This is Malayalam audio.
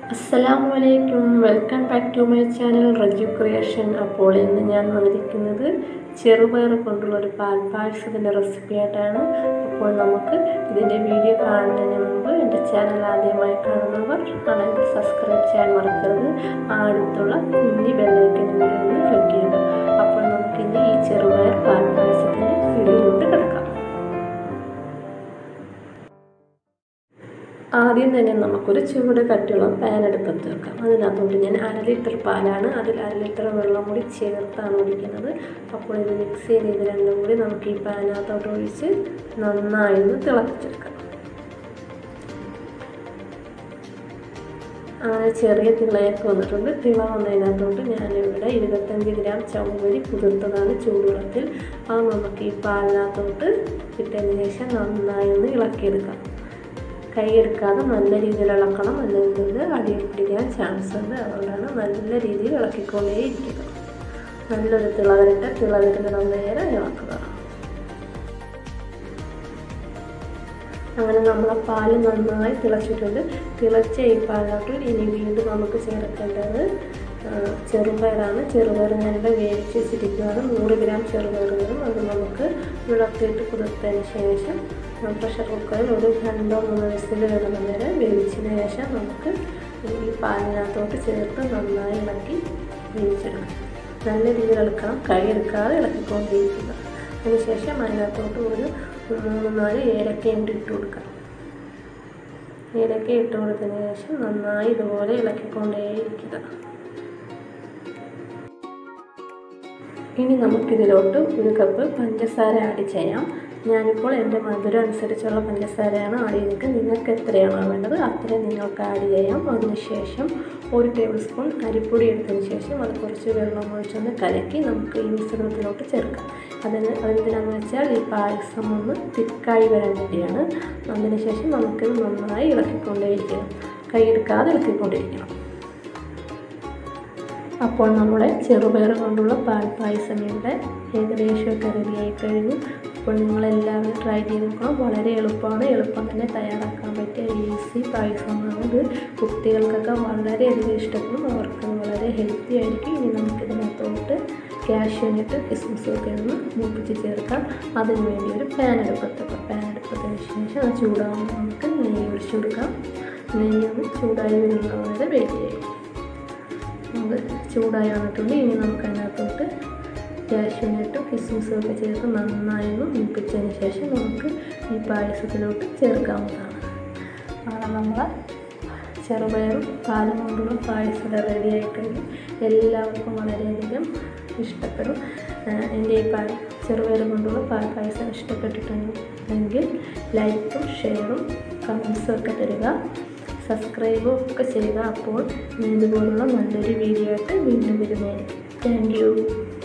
അസ്സലാമു അലൈക്കും welcome back to my channel Raju creation അപ്പോൾ ഇന്ന് ഞാൻ വന്നിരിക്കുന്നത് ചെറുപയർ കൊണ്ടുള്ള ഒരു പാൽ പായസത്തിൻ്റെ റെസിപ്പി ആയിട്ടാണ് അപ്പോൾ നമുക്ക് ഇതിൻ്റെ വീഡിയോ കാണുന്നതിന് മുമ്പ് എൻ്റെ ചാനൽ ആദ്യമായി കാണുന്നവർ ആണെങ്കിൽ സബ്സ്ക്രൈബ് ചെയ്യാൻ മറക്കരുത് ആ അടുത്തുള്ള കുഞ്ഞി ബെല്ലൈക്കനും കൂടി ഒന്ന് ക്ലിക്ക് ചെയ്യുക അപ്പോൾ നമുക്കിനി ഈ ചെറുപയർ പാൽ പായസത്തിൻ്റെ വീഡിയോയിലോട്ട് കിടക്കാം ആദ്യം തന്നെ നമുക്കൊരു ചൂട് കട്ടിയുള്ള പാൻ അടുപ്പത്ത് വെക്കാം അതിനകത്തോട്ട് ഞാൻ അര ലിറ്റർ പാലാണ് അതിൽ അര ലിറ്റർ വെള്ളം കൂടി ചേർത്താണ് ഒഴിക്കുന്നത് അപ്പോൾ ഇത് മിക്സ് ചെയ്ത് ഇത് രണ്ടും കൂടി നമുക്ക് ഈ പാനകത്തോട്ട് ഒഴിച്ച് നന്നായി ഒന്ന് തിളപ്പിച്ചെടുക്കാം അങ്ങനെ ചെറിയ തിളയൊക്കെ വന്നിട്ടുണ്ട് തിള വന്നതിനകത്തോട്ട് ഞാനിവിടെ ഇരുപത്തഞ്ച് ഗ്രാം ചൗവരി കുതിർത്തതാണ് ചൂടുവെള്ളത്തിൽ അത് നമുക്ക് ഈ പാലിനകത്തോട്ട് ഇട്ടതിന് ശേഷം നന്നായി ഒന്ന് ഇളക്കിയെടുക്കാം കൈയെടുക്കാതെ നല്ല രീതിയിൽ ഇളക്കണം അല്ലെങ്കിൽ ഇത് അടിയിൽ പിടിക്കാൻ ചാൻസ് ഉണ്ട് അതുകൊണ്ടാണ് നല്ല രീതിയിൽ ഇളക്കിക്കൊണ്ടേ ഇരിക്കുക നല്ലൊരു തിള വരട്ടെ തിള വരുന്നിടം നേരെ ഇളക്കുക അങ്ങനെ നമ്മളെ പാല് നന്നായി തിളച്ചിട്ടുണ്ട് തിളച്ച ഈ പാലിനോട്ട് ഇനി വീണ്ടും നമുക്ക് ചേർക്കേണ്ടത് ചെറുപയറാണ് ചെറുപയർ ഞാനിവിടെ വേവിച്ച് വെച്ചിരിക്കുകയാണ് നൂറ് ഗ്രാം ചെറുപയർ വരും അത് നമുക്ക് വിളക്കിയിട്ട് കുതിർത്തതിന് ശേഷം പ്രഷർ കുക്കറിൽ ഒരു രണ്ടോ മൂന്നോ വിസിൽ വരുന്ന വരെ വേവിച്ചതിന് ശേഷം നമുക്ക് ഈ പാലിനകത്തോട്ട് ചേർത്ത് നന്നായി ഇളക്കി വേവിച്ചെടുക്കണം നല്ല രീതിയിൽ ഇളക്കണം കൈ എടുക്കാതെ ഇളക്കിക്കൊണ്ടിരിക്കുക അതിനുശേഷം അതിനകത്തോട്ട് ഒരു മൂന്ന് നാല് ഏലക്കയും കൂടി ഇട്ട് കൊടുക്കാം ഏലക്ക ഇട്ട് കൊടുത്തതിന് ശേഷം നന്നായി ഇതുപോലെ ഇളക്കിക്കൊണ്ടേയിരിക്കുക ഇനി നമുക്കിതിലോട്ട് ഒരു കപ്പ് പഞ്ചസാര ആഡ് ചെയ്യാം ഞാനിപ്പോൾ എൻ്റെ മധുരം അനുസരിച്ചുള്ള പഞ്ചസാരയാണ് ആഡ് ചെയ്തിട്ട് നിങ്ങൾക്ക് എത്രയാണോ വേണ്ടത് അത്രയും നിങ്ങൾക്ക് ആഡ് ചെയ്യാം അതിനുശേഷം ഒരു ടേബിൾ സ്പൂൺ അരിപ്പൊടി എടുത്തതിന് ശേഷം അത് കുറച്ച് വെള്ളം ഒഴിച്ചൊന്ന് കലക്കി നമുക്ക് ഈ മിശ്രിതത്തിലോട്ട് ചേർക്കാം അതിന് അതെന്തിനാണെന്ന് വെച്ചാൽ ഈ പായസം ഒന്ന് തിക്കായി വരാൻ വേണ്ടിയാണ് അതിനുശേഷം നമുക്കിത് നന്നായി ഇളക്കിക്കൊണ്ടേയിരിക്കണം കൈയെടുക്കാതെ ഇളക്കിക്കൊണ്ടിരിക്കണം അപ്പോൾ നമ്മുടെ ചെറുപയർ കൊണ്ടുള്ള പാൽ പായസം ഇവിടെ ഏകദേശമൊക്കെ റെഡിയായി കഴിഞ്ഞു അപ്പോൾ നിങ്ങളെല്ലാവരും ട്രൈ ചെയ്ത് നോക്കണം വളരെ എളുപ്പമാണ് എളുപ്പം തന്നെ തയ്യാറാക്കാൻ പറ്റിയ ഈസി പായസമാണ് ഇത് കുട്ടികൾക്കൊക്കെ വളരെയധികം ഇഷ്ടപ്പെടും അവർക്ക് വളരെ ഹെൽത്തി ആയിരിക്കും ഇനി നമുക്കിതിനകത്തോട്ട് കാഷ്യൂനിട്ട് കിസ്മിസൊക്കെ ഒന്ന് മൂപ്പിച്ച് ചേർക്കാം അതിന് വേണ്ടി ഒരു പാൻ എടുപ്പത്തൊക്കെ പാൻ എടുപ്പത്തിന് ശേഷം അത് ചൂടാകുമ്പോൾ നമുക്ക് നെയ്യ് ഒഴിച്ചു കൊടുക്കാം നെയ്യ് ഒന്ന് ചൂടായി വരുന്നവരെ വെയിറ്റ് ചെയ്യും നമുക്ക് ചൂടായി വന്നിട്ടുണ്ട് ഇനി നമുക്ക് അതിനകത്തോട്ട് കാഷ്യൂനട്ടും കിസ്മിസും ഒക്കെ ചേർത്ത് നന്നായി ഒന്ന് മൂപ്പിച്ചതിന് ശേഷം നമുക്ക് ഈ പായസത്തിലോട്ട് ചേർക്കാവുന്നതാണ് അങ്ങനെ നമ്മൾ ചെറുപയറും പാലും കൊണ്ടുള്ള പായസം റെഡി ആയിക്കഴിഞ്ഞു എല്ലാവർക്കും വളരെയധികം ഇഷ്ടപ്പെടും എൻ്റെ ഈ പാൽ ചെറുപയർ കൊണ്ടുള്ള പാൽ പായസം ഇഷ്ടപ്പെട്ടിട്ടുണ്ടെങ്കിൽ ലൈക്കും ഷെയറും കമൻസും ഒക്കെ തരിക സബ്സ്ക്രൈബും ഒക്കെ ചെയ്യുക അപ്പോൾ ഇതുപോലുള്ള നല്ലൊരു വീഡിയോ ആയിട്ട് വീണ്ടും വരുന്നതായിരിക്കും താങ്ക് യു